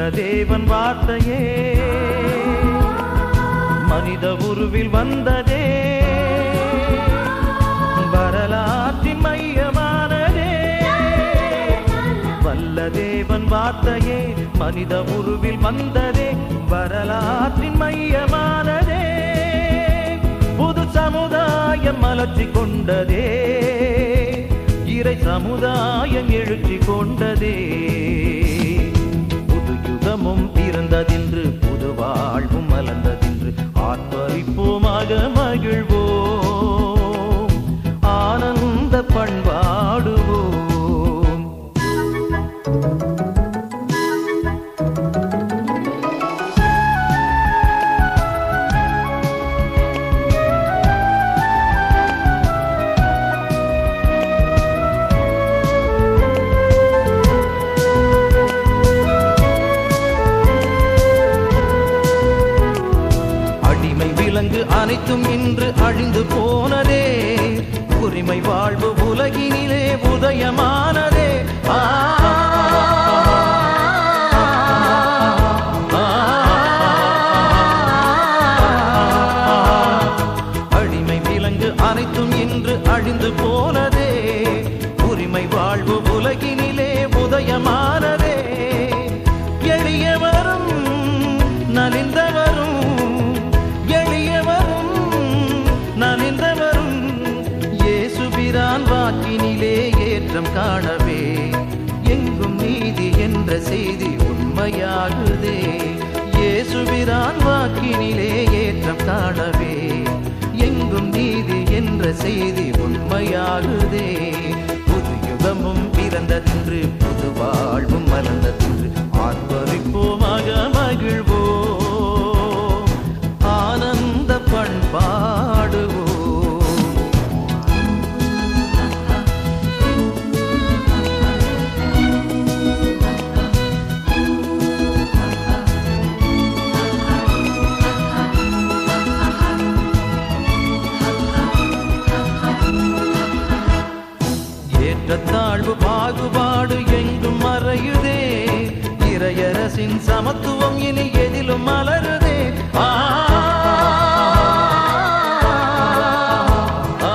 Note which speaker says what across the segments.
Speaker 1: தேவன் வார்த்தையே மனித உருவில் வந்ததே வரலாற்றின் மையமானதே வல்ல தேவன் வார்த்தையே மனித உருவில் வந்ததே வரலாற்றின் மையமானதே புது சமுதாயம் மலர்ச்சி கொண்டதே இறை சமுதாயம் எழுச்சி கொண்டதே புது யுகமும் பிறந்ததென்று புது வாழ்வும் மலர்ந்ததென்று ஆர்ப்பரிப்போமாக மகிழ்வோம் ஆனந்த பண்பாடுவோம் அடிமை விலங்கு அனைத்தும் இன்று அழிந்து போனதே உரிமை வாழ்வு உலகினிலே உதயமானதே ஆ, ஆ, அடிமை விலங்கு அனைத்தும் இன்று அழிந்து போனதே உரிமை வாழ்வு உலகினிலே உதயமானதே எளியவரும் நலிந்தவரும் எளியவரும் நலிந்தவரும் இயேசுபிரான் வாக்கினிலே ஏற்றம் காணவே எங்கும் நீதி என்ற செய்தி உண்மையாகுதே இயேசுபிரான் வாக்கினிலே ஏற்றம் காணவே எங்கும் நீதி என்ற செய்தி உண்மையாகுதே புது யுகமும் பிறந்ததென்று புது வாழ்வும் மலர்ந்ததென்று ஆர்ப்பரிப்போமாக மகிழ்வோம் ஆனந்த பண்பாடுவோம் ஏற்றத்தாழ்வு பாகுபாடு எங்கும் மறையுதே இறையரசின் சமத்துவம் இனி எதிலும் மலருதே ஆ, ஆ,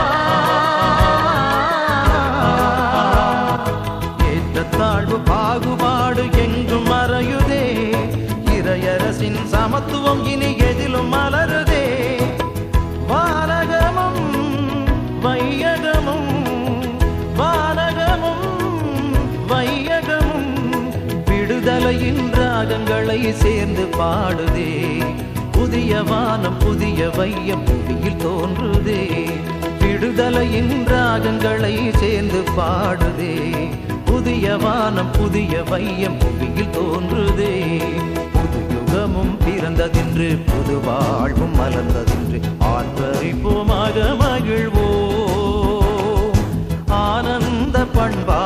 Speaker 1: ஏற்றத்தாழ்வு பாகுபாடு எங்கும் மறையுதே இறையரசின் சமத்துவம் இனி எதிலும் மலருதே வானகமும் வையகமும் வானகமும் வையகமும் விடுதலையின் ராகங்களை சேர்ந்து பாடுதே புதிய வானம் புதிய வையம் புவியில் தோன்றுதே விடுதலையின் ராகங்களை சேர்ந்து பாடுதே புதிய வானம் புதிய வையம் புவியில் தோன்றுதே புது யுகமும் பிறந்ததென்று புது வாழ்வும் மலர்ந்ததென்று ஆர்ப்பரிப்போமாக மகிழ்வோம் ஆனந்த பண்பா